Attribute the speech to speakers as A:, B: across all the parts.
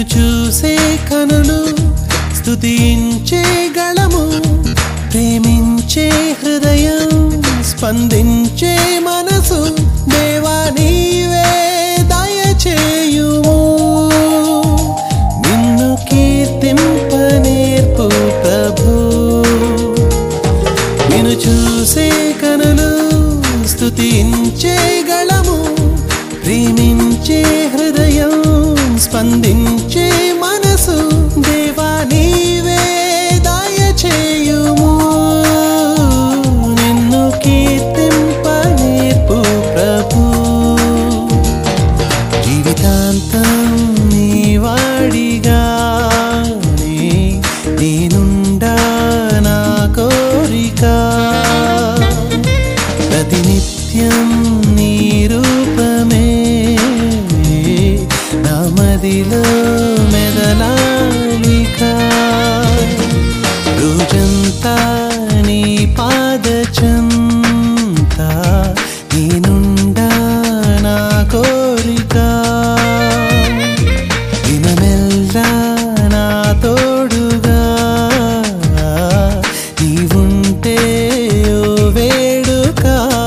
A: చూసే కనులు స్తుతించే గళము ప్రేమించే హృదయం స్పందించే మనసు దేవా నీవే దయచేయుము నిన్ను కీర్తింప నేర్పు ప్రభు నిన్ను చూసే కనులు స్తుతించే గళము ప్రేమించే హృదయం స్పందించే మనసు దేవా నీవే దయచేయుము నిన్ను కీర్తింప నేర్పు ప్రభు జీవితాంతం నీ వాడిగానే నేనుండా నా కోరిక ప్రతినిత్యం నీ రూపమే నా మదిలో మెదలాలిక రోజంతా నీ పాదచంత నేనుండా నా కోరిక దినమెల్లా నా తోడుగా నీవుంటే ఓ వేడుక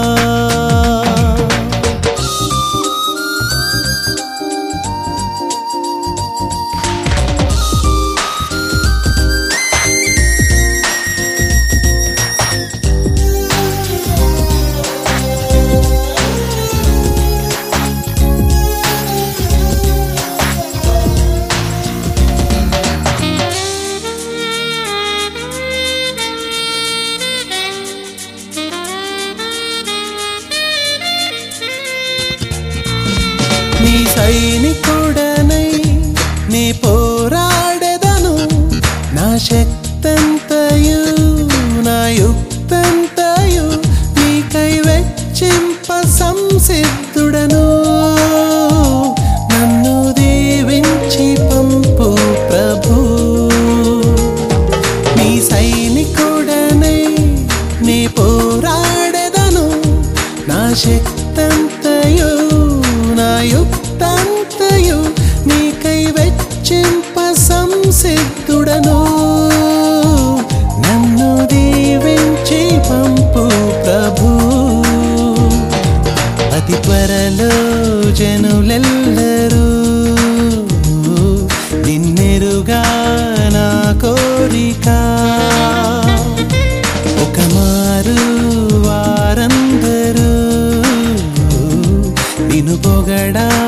A: నీ సైనికుడనై నీ పోరాడెదను నా శక్తంతయు నా యుక్తంతయు నీకై వెచ్చింప సంసిద్ధుడను నన్ను దీవించి పంపు ప్రభు నీ సైనికుడనై నీ పోరాడెదను నా శక్తంతయు నా యుక్తంతయు నీకై వెచ్చింప సంసిద్ధుడను నన్ను దీవించి పంపు ప్రభు అతి త్వరలో జనులెల్లరూ నిన్నెరుగా నా కోరిక ఒక మారు వారందరూ నిన్ను పొగడా